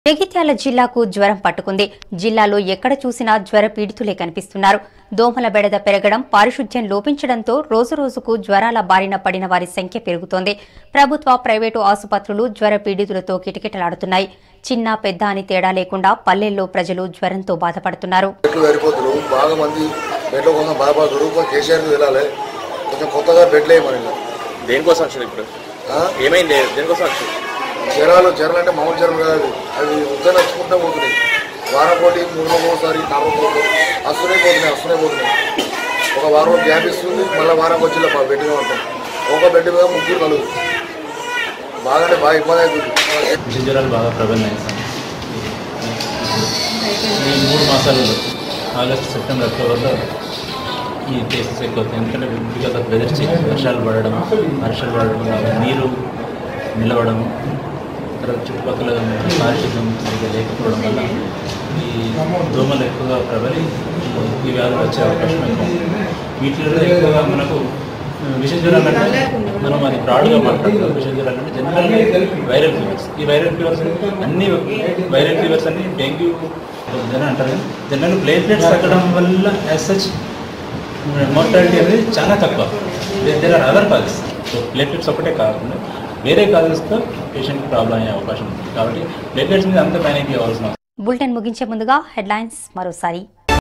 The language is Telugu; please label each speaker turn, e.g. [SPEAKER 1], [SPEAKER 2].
[SPEAKER 1] జగిత్యాల జిల్లాకు జ్వరం పట్టుకుంది జిల్లాలో ఎక్కడ చూసినా జ్వర పీడితులే కనిపిస్తున్నారు దోమల బెడద పెరగడం పారిశుధ్యం లోపించడంతో రోజురోజుకు జ్వరాల బారిన పడిన వారి సంఖ్య పెరుగుతోంది ప్రభుత్వ ప్రైవేటు ఆసుపత్రులు జ్వర పీడితులతో కిటకిటలాడుతున్నాయి చిన్న పెద్ద అని తేడా లేకుండా పల్లెల్లో ప్రజలు జ్వరంతో బాధపడుతున్నారు
[SPEAKER 2] బెడ్లు సరిపోతున్నారు బాగా మంది బెడ్ల కోసం బాధపడుతున్నారు కొంచెం కేసీఆర్కి వెళ్ళాలి కొంచెం కొత్తగా బెడ్లు వేయమని ఇలా.
[SPEAKER 3] దేనికోసం వచ్చింది ఇప్పుడు
[SPEAKER 2] ఆ?
[SPEAKER 3] ఏమైంది దేనికోసం వచ్చింది
[SPEAKER 2] జ్వరాలు జ్వరాలు అంటే మామూలు జ్వరం కాదు అవి ఉద్దరు నచ్చుకుంటూ పోతున్నాయి వారం కోటి మూడు రోజులు ఒకసారి నాలుగు రోజులు వస్తూనే పోతున్నాయి వస్తూనే పోతున్నాయి ఒక వారం గ్యాప్ ఇస్తుంది మళ్ళీ వారం వచ్చి మా బెడ్ మీద ఉంటాం ఒక బెడ్ మీద ముగ్గురు నలుగురు బాగానే బాగా ఇబ్బంది అవుతుంది
[SPEAKER 4] విష జ్వరాలు బాగా ప్రబలినాయి సార్ ఈ మూడు మాసాలలో ఆగస్టు సెప్టెంబర్ అక్టోబర్లో ఈ కేసెస్ ఎక్కువ అవుతాయి ఎందుకంటే బికాస్ ఆఫ్ వెదర్ చేంజ్ వర్షాలు పడడం వర్షాలు పడడం వల్ల నీరు నిలవడం తర్వాత చుట్టుపక్కల పారిశుద్ధ్యం సరిగ్గా లేకపోవడం వల్ల ఈ దోమలు ఎక్కువగా ప్రబలి ఈ వ్యాధులు వచ్చే అవకాశం ఎక్కువ వీటిలో ఎక్కువగా మనకు విష జ్వరాలు అంటే మనం అది బ్రాడ్గా మాట్లాడుతున్నాం విష జ్వరాలు అంటే జనరల్ వైరల్ ఫీవర్స్ ఈ వైరల్ ఫీవర్స్ అన్ని వైరల్ ఫీవర్స్ అన్ని డెంగ్యూ జన అంటారు జనరల్ ప్లేట్లెట్స్ తగ్గడం వల్ల యాజ్ సచ్ మోర్టాలిటీ అనేది చాలా తక్కువ there are other causes so platelets ఒకటే కాకుండా వేరే కాజెస్తో పేషెంట్కి ప్రాబ్లం అయ్యే అవకాశం ఉంది కాబట్టి ప్లేట్లెట్స్ మీద అంత ప్యానిక్ అవ్వాల్సిన అవసరం
[SPEAKER 1] బులెటిన్ ముగించే ముందుగా హెడ్లైన్స్ మరోసారి